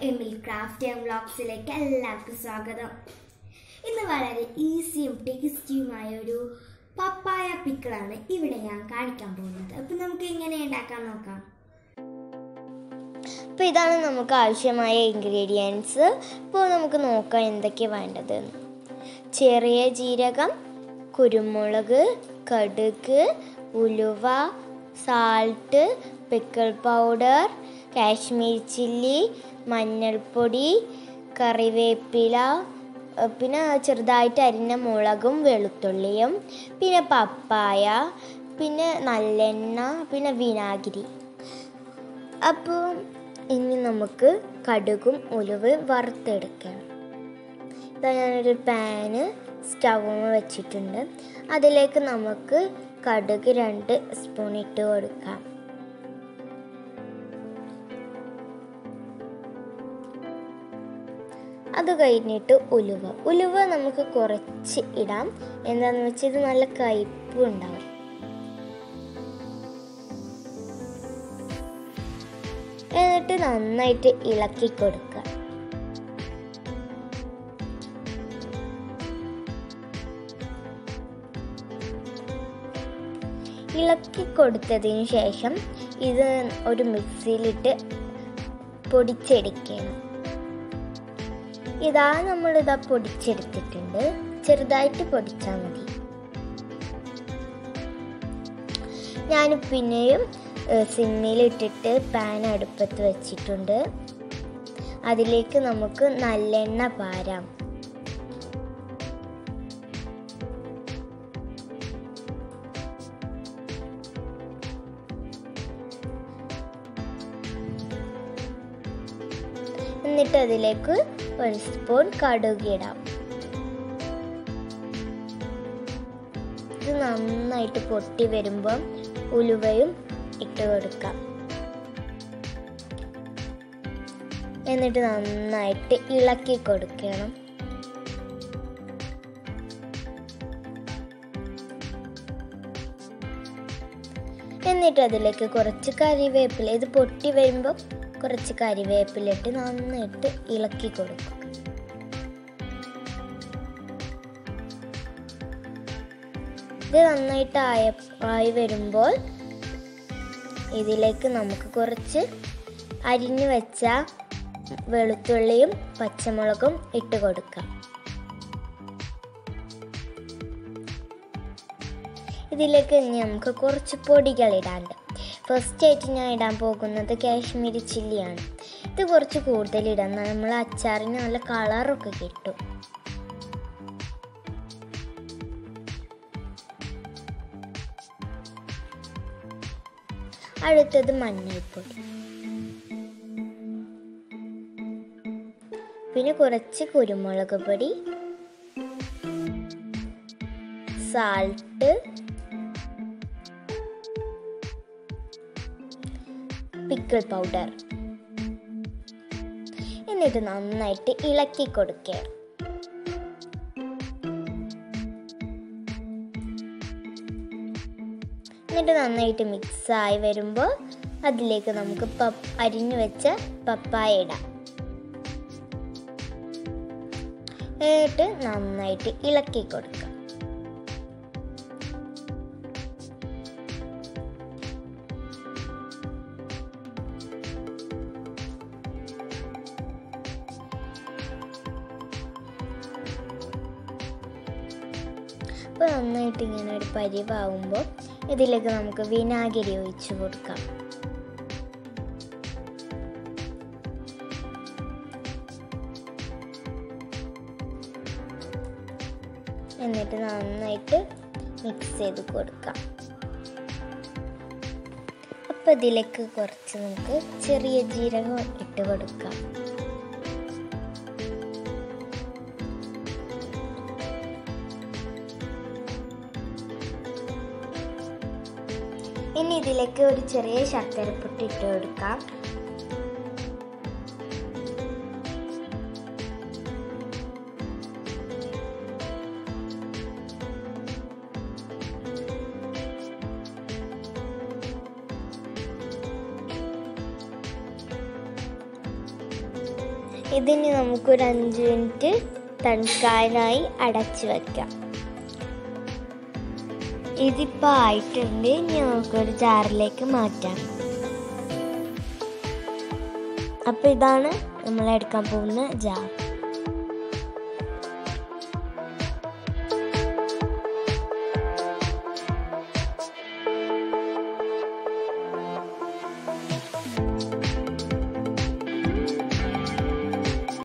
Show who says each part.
Speaker 1: Emil craft and വ്ളോഗ്സിലേക്ക് എല്ലാവർക്കും സ്വാഗതം ഇന്ന് വളരെ ഈസിയും ടേസ്റ്റിയുമായ ഒരു പപ്പായ പിക്കിളാണ് ഇവിടെ ഞാൻ കാണിക്കാൻ പോകുന്നത് അപ്പം നമുക്ക് എങ്ങനെ ഉണ്ടാക്കാൻ നോക്കാം
Speaker 2: അപ്പോൾ ഇതാണ് നമുക്ക് ആവശ്യമായ ഇൻഗ്രീഡിയൻസ് ഇപ്പോൾ നമുക്ക് നോക്കാം എന്തൊക്കെയാണ് വേണ്ടത് ചെറിയ ജീരകം കുരുമുളക് കടുക് ഉലുവ salt pickle powder Kashmir chilli മഞ്ഞൾപ്പൊടി കറിവേപ്പില ഏഹ് പിന്നെ ചെറുതായിട്ട് അരിഞ്ഞ മുളകും വെളുത്തുള്ളിയും പിന്നെ പപ്പായ പിന്നെ നല്ലെണ്ണ പിന്നെ വിനാഗിരി അപ്പോൾ ഇനി നമുക്ക് കടുകും ഉലുവ വറുത്തെടുക്കണം ഇതാ ഞാനൊരു പാന് സ്റ്റൗമ്മ വെച്ചിട്ടുണ്ട് അതിലേക്ക് നമുക്ക് കടുക് രണ്ട് സ്പൂൺ ഇട്ട് കൊടുക്കാം അത് കഴിഞ്ഞിട്ട് ഉലുവ ഉലുവ നമുക്ക് കുറച്ച് ഇടാം എന്താണെന്ന് വെച്ചാൽ ഇത് നല്ല കയ്പ് ഉണ്ടാവും എന്നിട്ട് നന്നായിട്ട് ഇളക്കി കൊടുക്കുക ഇളക്കി കൊടുത്തതിന് ശേഷം ഇത് ഒരു മിക്സിയിലിട്ട് പൊടിച്ചെടുക്കണം ഇതാ നമ്മളിതാ പൊടിച്ചെടുത്തിട്ടുണ്ട് ചെറുതായിട്ട് പൊടിച്ചാൽ മതി ഞാൻ പിന്നെയും സിമ്മിലിട്ടിട്ട് പാൻ അടുപ്പത്ത് വെച്ചിട്ടുണ്ട് അതിലേക്ക് നമുക്ക് നല്ലെണ്ണ പാരാം എന്നിട്ട് അതിലേക്ക് ഒരു സ്പൂൺ കടുക് ഇടാം ഇത് നന്നായിട്ട് പൊട്ടി വരുമ്പം ഉലുവയും ഇട്ട് കൊടുക്കാം എന്നിട്ട് നന്നായിട്ട് ഇളക്കി കൊടുക്കണം എന്നിട്ട് അതിലേക്ക് കുറച്ച് കറിവേപ്പില ഇത് പൊട്ടി വരുമ്പോൾ കുറച്ച് കറിവേപ്പില ഇട്ട് നന്നായിട്ട് ഇളക്കി കൊടുക്കും ഇത് നന്നായിട്ട് ആയ ആയി വരുമ്പോൾ ഇതിലേക്ക് നമുക്ക് കുറച്ച് അരിഞ്ഞു വെച്ച വെളുത്തുള്ളിയും പച്ചമുളകും ഇട്ട് കൊടുക്കാം ഇതിലേക്ക് ഇനി നമുക്ക് കുറച്ച് പൊടികൾ ഇടാണ്ട് ഫസ്റ്റ് ആയിട്ട് ഞാൻ ഇടാൻ പോകുന്നത് കാശ്മീരി ചില്ലിയാണ് ഇത് കുറച്ച് കൂടുതൽ ഇടാം എന്നാൽ നമ്മൾ അച്ചാറിന് നല്ല കളറൊക്കെ കിട്ടും അടുത്തത് മഞ്ഞൾപ്പൊടി പിന്നെ കുറച്ച് കുരുമുളക് പൊടി സാൾട്ട് പിക്കിൾ പൗഡർ എന്നിട്ട് നന്നായിട്ട് ഇളക്കി കൊടുക്കുക എന്നിട്ട് നന്നായിട്ട് മിക്സ് ആയി വരുമ്പോൾ അതിലേക്ക് നമുക്ക് പപ്പ് അരിഞ്ഞു വെച്ച പപ്പായ ഇടാം എന്നിട്ട് നന്നായിട്ട് ഇളക്കി കൊടുക്കുക അപ്പോൾ നന്നായിട്ട് ഇങ്ങനെ ഒരു പരിവാകുമ്പോൾ ഇതിലേക്ക് നമുക്ക് വിനാഗിരി ഒഴിച്ച് കൊടുക്കാം എന്നിട്ട് നന്നായിട്ട് മിക്സ് ചെയ്ത് കൊടുക്കാം അപ്പം ഇതിലേക്ക് കുറച്ച് നമുക്ക് ചെറിയ ജീരകം ഇട്ട് കൊടുക്കാം ഇനി ഇതിലേക്ക് ഒരു ചെറിയ ശർക്കരപ്പൊട്ടി ഇട്ട് കൊടുക്കാം ഇതിന് നമുക്കൊരു അഞ്ച് മിനിറ്റ് തണുക്കാനായി അടച്ചു വെക്കാം ഇതിപ്പോൾ ആയിട്ടുണ്ട് ഇനി നമുക്കൊരു ജാറിലേക്ക് മാറ്റാം അപ്പോൾ ഇതാണ് നമ്മൾ എടുക്കാൻ പോകുന്ന ജാർ